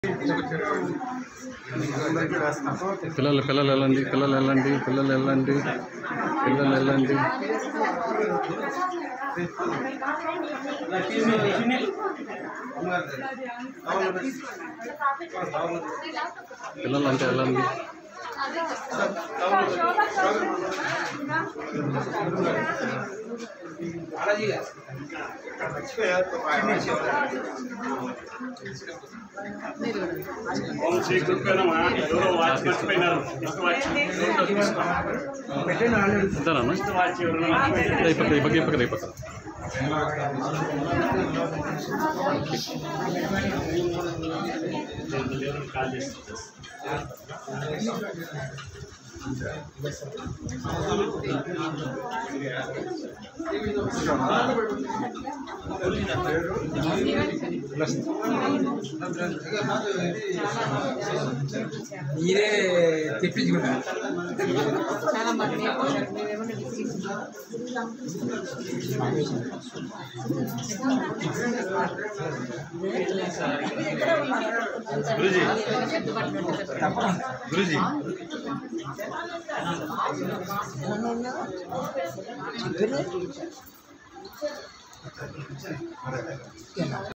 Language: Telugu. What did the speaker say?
పిల్లలు పిల్లలు వెళ్ళండి పిల్లలు వెళ్ళండి పిల్లలు వెళ్ళండి పిల్లలు వెళ్ళండి పిల్లలు అంటే వెళ్ళండి ఓం శ్రీ గురుపే నమ ఎవరో వాచ్ మర్చిపోయినారు వాచ్ అంతేనా వాచ్ ఎవరు మర్చిపోయినారు ఈ పక్క ఈ పక్క ఈ పక్క ఈ పక్క కాల్ చేస్తుంది మీరే తెప్పించుకున్నారు చాలా మంది మేమేమన్నా విసిగి గురుజీ గురుజీ